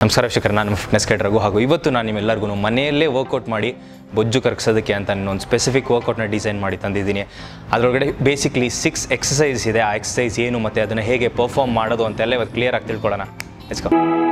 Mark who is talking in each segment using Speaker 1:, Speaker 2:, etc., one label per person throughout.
Speaker 1: ನಮಸ್ಕಾರ ಶಿಖರ್ ನಾನು fitness Kate Raghu ಹಾಗೂ ಇವತ್ತು ನಾನು ನಿಮ್ಮೆಲ್ಲರಿಗೂ ಮನೆಯಲ್ಲೇ ವರ್ಕೌಟ್ ಮಾಡಿ ಬೊಜ್ಜು ಕರಗಿಸೋದಕ್ಕೆ ಅಂತ ಒಂದು ಸ್ಪೆಸಿಫಿಕ್ ವರ್ಕೌಟ್ನ ಡಿಸೈನ್ ಮಾಡಿ ತಂದಿದ್ದೀನಿ ಅದರೊಳಗಡೆ ಬೇಸಿಕ್ಲಿ ಸಿಕ್ಸ್ ಎಕ್ಸಸೈಸ್ ಇದೆ ಆ ಎಕ್ಸಸೈಸ್ ಏನು ಮತ್ತು ಅದನ್ನು ಹೇಗೆ ಪರ್ಫಾರ್ಮ್ ಮಾಡೋದು ಅಂತೆಲ್ಲ ಇವತ್ತು ಕ್ಲಿಯರ್ ಆಗಿ ತಿಳ್ಕೊಳ್ಳೋಣ ಎಸ್ಕೋ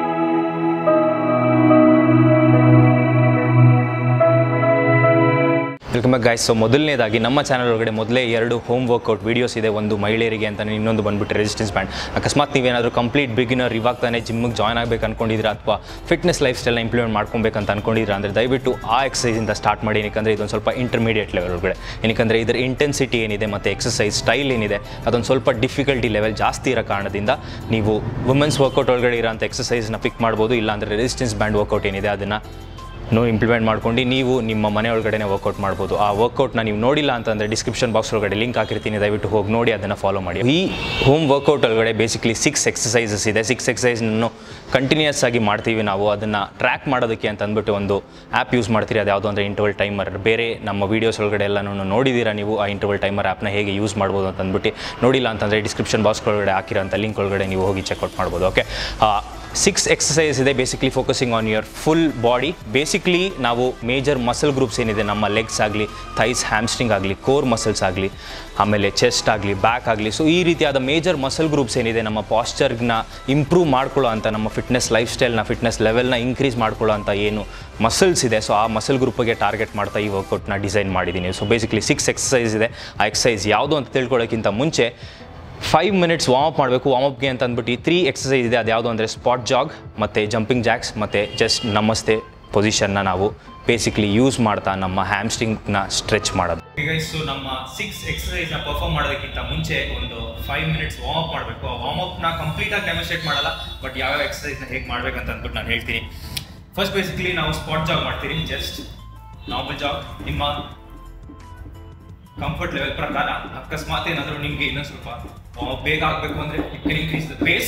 Speaker 1: ವೆಲ್ಕಮ್ ಬ್ಯಾಕ್ ಗೈಸ್ ಸೊ ಮೊದಲನೇದಾಗಿ ನಮ್ಮ ಚಾನಲ್ ಒಳಗಡೆ ಮೊದಲೇ ಎರಡು ಹೋಮ್ ವರ್ಕೌಟ್ ವೀಡಿಯೋಸ್ ಇದೆ ಒಂದು ಮಹಿಳೆಯರಿಗೆ ಅಂತ ಇನ್ನೊಂದು ಬಂದ್ಬಿಟ್ಟು ರೆಸಿಸ್ಟೆನ್ಸ್ ಬ್ಯಾಂಡ್ ಅಕಸ್ಮಾತ್ ನೀವೇನಾದರೂ ಕಂಪ್ಲೀಟ್ ಬಿಗಿನರ್ ಇವಾಗ ತಾನೇ ಜಿಮ್ಗೆ ಜಾಯ್ನ್ ಆಗಬೇಕು ಅನ್ಕೊಂಡಿದ್ದೀರಾ ಅಥವಾ ಫಿಟ್ನೆಸ್ ಲೈಫ್ ಸ್ಟೈಲ್ನ ಇಂಪ್ಲಿಮೆಂಟ್ ಮಾಡ್ಕೊಬೇಕಂತ ಅನ್ಕೊಂಡಿದ್ದೀರಾ ಅಂದರೆ ದಯವಿಟ್ಟು ಆ ಎಕ್ಸಸೈಸಿಂದ ಸ್ಟಾರ್ಟ್ ಮಾಡಿ ಏನಕ್ಕೆ ಇದೊಂದು ಸ್ವಲ್ಪ ಇಂಟರ್ಮೀಡಿಯೇಟ್ ಲೆವೆಲ್ ಒಳಗಡೆ ಏನಕ್ಕೆ ಇದರ ಇಂಟೆನ್ಸಿಟಿ ಏನಿದೆ ಮತ್ತು ಎಕ್ಸಸೈಸ್ ಸ್ಟೈಲ್ ಏನಿದೆ ಅದೊಂದು ಸ್ವಲ್ಪ ಡಿಫಿಕಲ್ಟಿ ಲೆವೆಲ್ ಜಾಸ್ತಿ ಇರೋ ಕಾರಣದಿಂದ ನೀವು ವುಮೆನ್ಸ್ ವರ್ಕೌಟ್ ಒಳಗಡೆ ಇರೋಂಥ ಎಕ್ಸಸೈಸ್ನ ಪಿಕ್ ಮಾಡ್ಬೋದು ಇಲ್ಲಾಂದರೆ ರೆಸಿಸ್ಟೆನ್ಸ್ ಬ್ಯಾಂಡ್ ವರ್ಕೌಟ್ ಏನಿದೆ ಅದನ್ನು ನೋ ಇಂಪ್ಲಿಮೆಂಟ್ ಮಾಡ್ಕೊಂಡು ನೀವು ನಿಮ್ಮ ಮನೆ ಒಳಗಡೆ ವರ್ಕೌಟ್ ಮಾಡ್ಬೋದು ಆ ವರ್ಕೌಟ್ನ ನೀವು ನೋಡಿಲ್ಲ ಅಂತಂದರೆ ಡಿಸ್ಕ್ರಿಪ್ಷನ್ ಬಾಕ್ಸ್ ಒಳಗಡೆ ಲಿಂಕ್ ಹಾಕಿರ್ತೀನಿ ದಯವಿಟ್ಟು ಹೋಗಿ ನೋಡಿ ಅದನ್ನು ಫಾಲೋ ಮಾಡಿ ಈ ಹೋಮ್ ವರ್ಕೌಟ್ ಒಳಗಡೆ ಬೇಸಿಕ್ಲಿ ಸಿಕ್ಸ್ ಎಕ್ಸಸೈಸಸ್ ಇದೆ ಸಿಕ್ಸ್ ಎಕ್ಸಸೈಸ್ನನ್ನು ಕಂಟಿನ್ಯೂಸ್ ಆಗಿ ಮಾಡ್ತೀವಿ ನಾವು ಅದನ್ನು ಟ್ರ್ಯಾಕ್ ಮಾಡೋದಕ್ಕೆ ಅಂತ ಅಂದ್ಬಿಟ್ಟು ಒಂದು ಆ್ಯಪ್ ಯೂಸ್ ಮಾಡ್ತೀರಿ ಅದು ಯಾವುದೋ ಅಂದರೆ ಇಂಟರ್ವಲ್ ಟೈಮರ್ ಬೇರೆ ನಮ್ಮ ವೀಡಿಯೋಸ್ ಒಳಗಡೆ ಎಲ್ಲನೂ ನೋಡಿದ್ದೀರಾ ನೀವು ಆ ಇಂಟರ್ವಲ್ ಟೈಮರ್ ಆ್ಯಪ್ನ ಹೇಗೆ ಯೂಸ್ ಮಾಡ್ಬೋದು ಅಂತ ಅಂದ್ಬಿಟ್ಟು ನೋಡಿಲ್ಲ ಅಂತಂದರೆ ಡಿಸ್ಕ್ರಿಪ್ಷನ್ ಬಾಕ್ಸ್ ಒಳಗಡೆ ಹಾಕಿರೋಂಥ ಲಿಂಕ್ ಒಳಗಡೆ ನೀವು ಹೋಗಿ ಚೆಕ್ಔಟ್ ಮಾಡ್ಬೋದು ಓಕೆ ಸಿಕ್ಸ್ ಎಕ್ಸಸೈಸ್ ಇದೆ basically focusing on your full body basically ನಾವು ಮೇಜರ್ ಮಸಲ್ ಗ್ರೂಪ್ಸ್ ಏನಿದೆ ನಮ್ಮ ಲೆಗ್ಸ್ ಆಗಲಿ ಥೈಸ್ ಹ್ಯಾಮ್ಸ್ಟ್ರಿಂಗ್ ಆಗಲಿ ಕೋರ್ ಮಸಲ್ಸ್ ಆಗಲಿ ಆಮೇಲೆ ಚೆಸ್ಟ್ ಆಗಲಿ ಬ್ಯಾಕ್ ಆಗಲಿ ಸೊ ಈ ರೀತಿಯಾದ ಮೇಜರ್ ಮಸಲ್ ಗ್ರೂಪ್ಸ್ ಏನಿದೆ ನಮ್ಮ ಪಾಸ್ಚರ್ನ ಇಂಪ್ರೂವ್ ಮಾಡ್ಕೊಳ್ಳೋ ಅಂತ ನಮ್ಮ ಫಿಟ್ನೆಸ್ ಲೈಫ್ ಸ್ಟೈಲ್ನ ಫಿಟ್ನೆಸ್ ಲೆವೆಲ್ನ ಇನ್ಕ್ರೀಸ್ ಮಾಡ್ಕೊಳ್ಳೋ ಅಂತ ಏನು ಮಸಲ್ಸ್ ಇದೆ ಸೊ ಆ ಮಸಲ್ ಗ್ರೂಪ್ಗೆ ಟಾರ್ಗೆಟ್ ಮಾಡ್ತಾ ಈ ವರ್ಕೌಟ್ನ ಡಿಸೈನ್ ಮಾಡಿದ್ದೀನಿ ಸೊ ಬೇಸಿಕ್ಲಿ ಸಿಕ್ಸ್ ಎಕ್ಸಸೈಸ್ ಇದೆ ಆ ಎಕ್ಸಸೈಸ್ ಯಾವುದು ಅಂತ ತಿಳ್ಕೊಳ್ಳೋಕ್ಕಿಂತ ಮುಂಚೆ ಫೈವ್ ಮಿನಿಟ್ಸ್ ವಾರ್ಮ್ ಮಾಡಬೇಕು ವಾರ್ಮಪ್ಗೆ ಅಂತ ಅಂದ್ಬಿಟ್ಟು ತ್ರೀ ಎಕ್ಸಸೈಸ್ ಇದೆ ಅದು ಯಾವುದು ಅಂದರೆ ಸ್ಪಾಟ್ ಜಾಗ್ ಮತ್ತು ಜಂಪಿಂಗ್ ಜಾಕ್ಸ್ ಮತ್ತು ಜಸ್ಟ್ ನಮಸ್ತೆ ಪೊಸಿಷನ್ನ ನಾವು ಬೇಸಿಕ್ಲಿ ಯೂಸ್ ಮಾಡ್ತಾ ನಮ್ಮ ಹ್ಯಾಮ್ಸ್ಟ್ರಿಂಗ್ನ ಸ್ಟ್ರೆಚ್ ಮಾಡೋದು
Speaker 2: ಈಗ ಸೊ ನಮ್ಮ ಸಿಕ್ಸ್ ಎಕ್ಸಸೈಸ್ ನ ಪರ್ಫಾರ್ಮ್ ಮಾಡೋದಕ್ಕಿಂತ ಮುಂಚೆ ಒಂದು ಫೈವ್ ಮಿನಿಟ್ಸ್ ವಾರ್ಮ್ ಅಪ್ ಮಾಡಬೇಕು ಆ ವಾರ್ಮ್ ಅಪ್ ನ ಕಂಪ್ಲೀಟ್ ಆಗಿ ಡೆಮೋಸ್ಟ್ರೇಟ್ ಮಾಡಲ್ಲ ಬಟ್ ಯಾವ ಎಕ್ಸಸೈಸ್ ನ ಹೇಗೆ ಮಾಡ್ಬೇಕಂತ ಅಂದ್ಬಿಟ್ಟು ನಾನು ಹೇಳ್ತೀನಿ ಫಸ್ಟ್ ಬೇಸಿಕಲಿ ನಾವು ಸ್ಪಾಟ್ ಜಾಗ್ ಮಾಡ್ತೀವಿ ಜಸ್ಟ್ ನಾರ್ಮಲ್ ಜಾಗ್ ನಿಮ್ಮ ಕಂಫರ್ಟ್ ಲೆವೆಲ್ ಪ್ರಕಾರ ಅಕಸ್ಮಾತ್ ಏನಾದರೂ ನಿಮಗೆ ಇನ್ನೊಂದು ಸ್ವಲ್ಪ warm up ಬೇಗ ಆಗಬೇಕು ಅಂದ್ರೆ you can increase the pace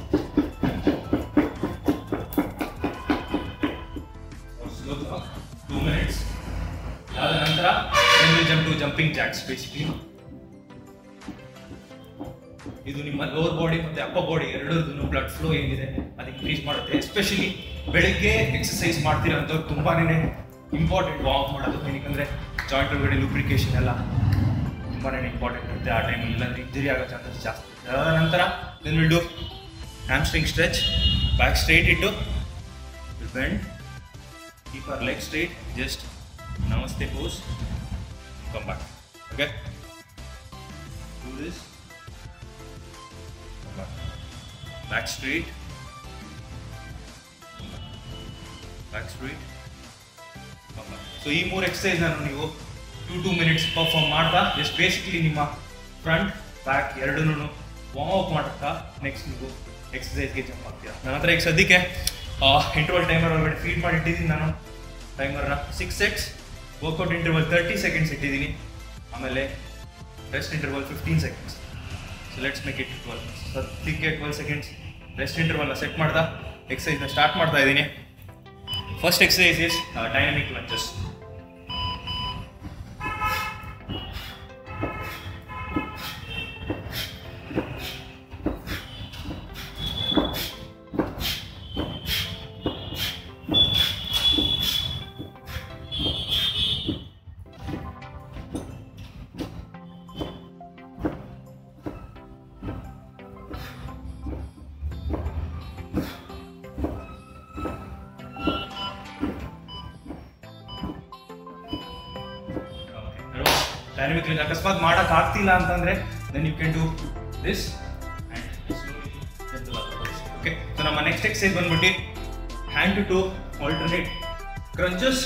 Speaker 2: slow jog two minutes ಅದಾದ ನಂತರ jump to jumping jacks basically ಇದು ನಿಮ್ಮ ಲೋವರ್ ಬಾಡಿ ಮತ್ತೆ ಅಪ್ಪರ್ ಬಾಡಿ ಎರಡರದ್ದು ಬ್ಲಡ್ ಫ್ಲೋ ಏನಿದೆ ಅದು ಇನ್ಕ್ರೀಸ್ ಮಾಡುತ್ತೆ ಎಸ್ಪೆಷಲಿ ಬೆಳಿಗ್ಗೆ ಎಕ್ಸಸೈಸ್ ಮಾಡ್ತಿರೋಂಥವ್ರು ತುಂಬಾನೇ ಇಂಪಾರ್ಟೆಂಟ್ ವಾಕ್ ಮಾಡೋದು ಏನಕ್ಕಂದ್ರೆ ಜಾಯಿಂಟ್ ಒಳಗಡೆ ಲೂಬ್ರಿಕೇಶನ್ ಎಲ್ಲ ತುಂಬಾನೇ ಇಂಪಾರ್ಟೆಂಟ್ ಇರುತ್ತೆ ಆ ಟೈಮಲ್ಲಿ ಇಲ್ಲಾಂದ್ರೆ ಇಂಜರಿ ಆಗೋ ಚಾನ್ಸಸ್ ಜಾಸ್ತಿ ಅದಾದ ನಂತರ then will do hamstring stretch back straight ಇಟ್ಟು bend keep our legs straight just namaste pose come back okay do this come back back straight come back back straight come back so ಈ ಮೂರು exercise ನಾನು ನೀವು two two minutes perform ಮಾಡ್ತಾ just basically ನಿಮ್ಮ front back ಎರಡನ್ನೂ warm up ಮಾಡ್ತಾ next ನೀವು ಎಕ್ಸಸೈಸ್ಗೆ ಜಂಪ್ ಆಗ್ತೀರಾ ನನ್ನ ಹತ್ರ ಈಗ ಸದ್ಯಕ್ಕೆ ಇಂಟರ್ವಲ್ ಟೈಮರ್ ಒಳಗಡೆ ಫೀಡ್ ಮಾಡಿ ಇಟ್ಟಿದ್ದೀನಿ ನಾನು ಟೈಮರ್ನ six sets workout interval thirty seconds ಇಟ್ಟಿದ್ದೀನಿ ಆಮೇಲೆ rest interval fifteen seconds so let's make it twelve ಸದ್ಯಕ್ಕೆ ಟ್ವೆಲ್ ಸೆಕೆಂಡ್ಸ್ ರೆಸ್ಟ್ ಇಂಟರ್ವಲ್ನ ಸೆಟ್ ಮಾಡ್ತಾ ಎಕ್ಸಸೈಸ್ನ ಸ್ಟಾರ್ಟ್ ಮಾಡ್ತಾ ಇದ್ದೀನಿ first exercise is dynamic lunges dynamic lunge ಅಕಸ್ಮಾತ್ ಮಾಡಕ್ ಆಗ್ತಿಲ್ಲ ಅಂತಂದ್ರೆ then you can do this okay so ನಮ್ಮ ನೆಕ್ಸ್ಟ್ ಎಕ್ಸೈಸ್ ಬಂದ್ಬಿಟ್ಟು hand to to alternate crunches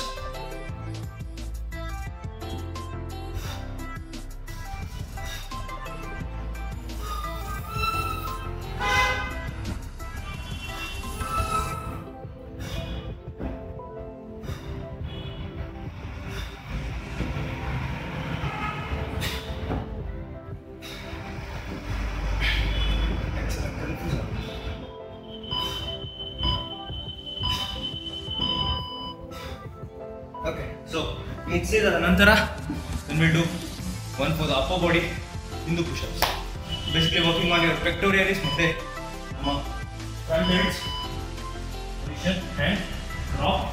Speaker 2: okay so exercise ಆದ ನಂತರ will do one for the upper body Hindu pushups basically working on your pectoralis ಮತ್ತೆ ನಮ್ಮ front heads extension and drop.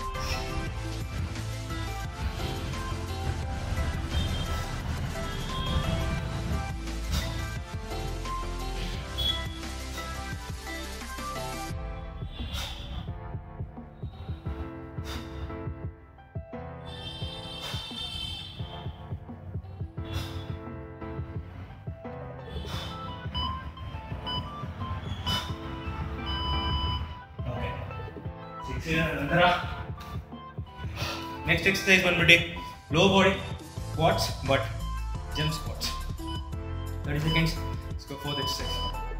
Speaker 2: Okay. Six ನಂತರ next exercise ಬಂದ್ಬಿಟ್ಟು low body squats but jump squats thirty seconds fourth exercise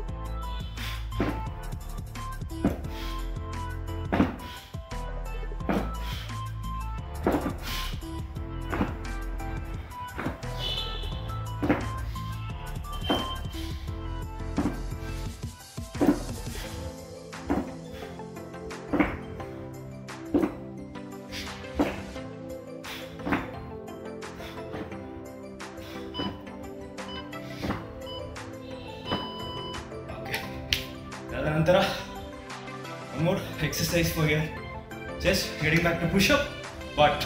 Speaker 2: okay ಅದಾದ ನಂತರ one more exercise for you just getting back to push up but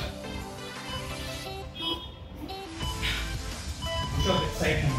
Speaker 2: push up excitement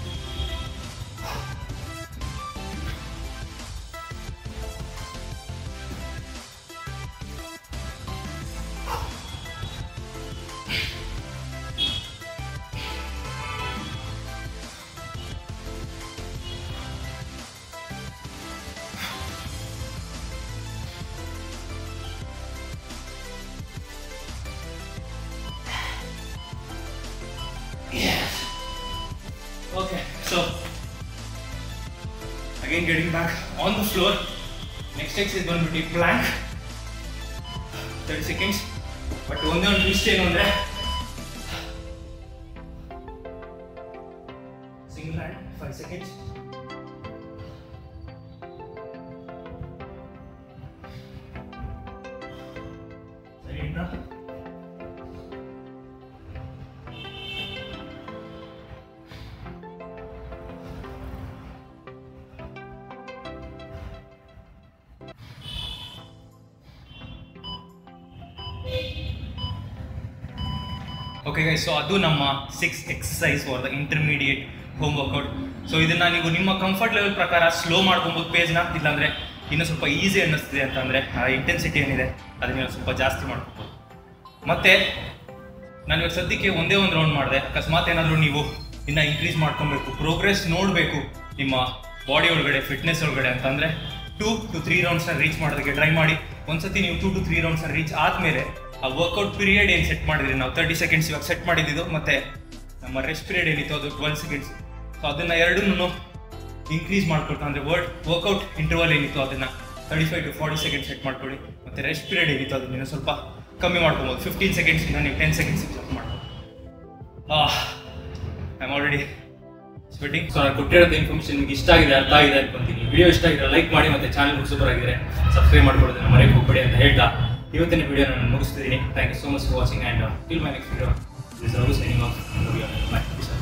Speaker 2: Okay, so again getting back on the floor. Next exercise going to be plank. 30 seconds. But ಒಂದೇ ಒಂದು twist ಏನು ಅಂದ್ರೆ single hand five seconds ಸರಿನಾ okay guys so ಅದು ನಮ್ಮ six exercise for the intermediate home workout so ಇದನ್ನ ನೀವು ನಿಮ್ಮ ಕಂಫರ್ಟ್ ಲೆವೆಲ್ ಪ್ರಕಾರ ಸ್ಲೋ ಮಾಡ್ಕೊಬೋದು ಪೇಜ್ನ ಇಲ್ಲಾಂದ್ರೆ ಇನ್ನೂ ಸ್ವಲ್ಪ ಈಸಿ ಅನ್ನಿಸ್ತಿದೆ ಅಂತಂದ್ರೆ ಆ ಇಂಟೆನ್ಸಿಟಿ ಏನಿದೆ ಅದನ್ನ ನೀವು ಸ್ವಲ್ಪ ಜಾಸ್ತಿ ಮಾಡ್ಕೋಬೋದು ಮತ್ತೆ ನಾನು ಇವಾಗ ಸದ್ಯಕ್ಕೆ ಒಂದೇ ಒಂದು ರೌಂಡ್ ಮಾಡಿದೆ ಅಕಸ್ಮಾತ್ ಏನಾದರೂ ನೀವು ಇನ್ನ ಇನ್ಕ್ರೀಸ್ ಮಾಡ್ಕೊಬೇಕು ಪ್ರೋಗ್ರೆಸ್ ನೋಡಬೇಕು ನಿಮ್ಮ ಬಾಡಿ ಒಳಗಡೆ ಫಿಟ್ನೆಸ್ ಒಳಗಡೆ ಅಂತಂದ್ರೆ ಟೂ ಟು ತ್ರೀ ರೌಂಡ್ಸ್ನ ರೀಚ್ ಮಾಡೋದಕ್ಕೆ ಟ್ರೈ ಮಾಡಿ ಒಂದ್ಸತಿ ನೀವು ಟೂ ಟು ತ್ರೀ ರೌಂಡ್ಸ್ನ ರೀಚ್ ಆದಮೇಲೆ ಆ ವರ್ಕೌಟ್ ಪೀರಿಯಡ್ ಏನು ಸೆಟ್ ಮಾಡಿದ್ರಿ ನಾವು ತರ್ಟಿ ಸೆಕೆಂಡ್ಸ್ ಇವಾಗ ಸೆಟ್ ಮಾಡಿದ್ದು ಮತ್ತೆ ನಮ್ಮ ರೆಸ್ಟ್ ಪೀರಿಯಡ್ ಏನಿತ್ತು ಅದು ಟ್ವೆಲ್ ಸೆಕೆಂಡ್ಸ್ ಸೊ ಅದನ್ನ ಎರಡನ್ನೂ ಇನ್ಕ್ರೀಸ್ ಮಾಡ್ಕೊಳ್ತಾ ಅಂದ್ರೆ ವರ್ಡ್ ವರ್ಕೌಟ್ ಇಂಟರ್ವಲ್ ಏನಿತ್ತು ಅದನ್ನ thirty five to forty second set ಮಾಡ್ಕೊಳ್ಳಿ ಮತ್ತೆ ರೆಸ್ಟ್ ಪೀರಿಯಡ್ ಏನಿತ್ತು ಅದನ್ನ ಇನ್ನೂ ಸ್ವಲ್ಪ ಕಮ್ಮಿ ಮಾಡ್ಕೊಬೋದು ಫಿಫ್ಟೀನ್ ಸೆಕೆಂಡ್ಸ್ ಇಂದ ನೀವು ಟೆನ್ ಸೆಕೆಂಡ್ಸ್ ಸೆಟ್ ಮಾಡ್ಬೋದು I am already sweating so ನಾನು ಕೊಟ್ಟಿರೋದು ಇನ್ಫಾರ್ಮೇಷನ್ ನಿಮ್ಗೆ ಇಷ್ಟ ಆಗಿದೆ ಅರ್ಥ ಆಗಿದೆ ಅನ್ಕೊಂತೀನಿ ವಿಡಿಯೋ ಇಷ್ಟ ಆಗಿದ್ರೆ ಲೈಕ್ ಮಾಡಿ ಮತ್ತೆ ಚಾನಲ್ ಸೂಪರ್ ಆಗಿದ್ರೆ ಸಬ್ಸ್ಕ್ರೈಬ್ ಮಾಡ್ಕೊಳ್ಳೋದನ್ನ ಮರೆಯಕ್ಕೆ ಹೋಗ್ಬೇಡಿ ಅಂತ ಹೇಳ್ತಾ ಇವತ್ತಿನ ವಿಡಿಯೋ ನಾನು ಮುಗಿಸ್ತಿದ್ದೀನಿ thank you so much for watching and till my next video this Raghu signing off bye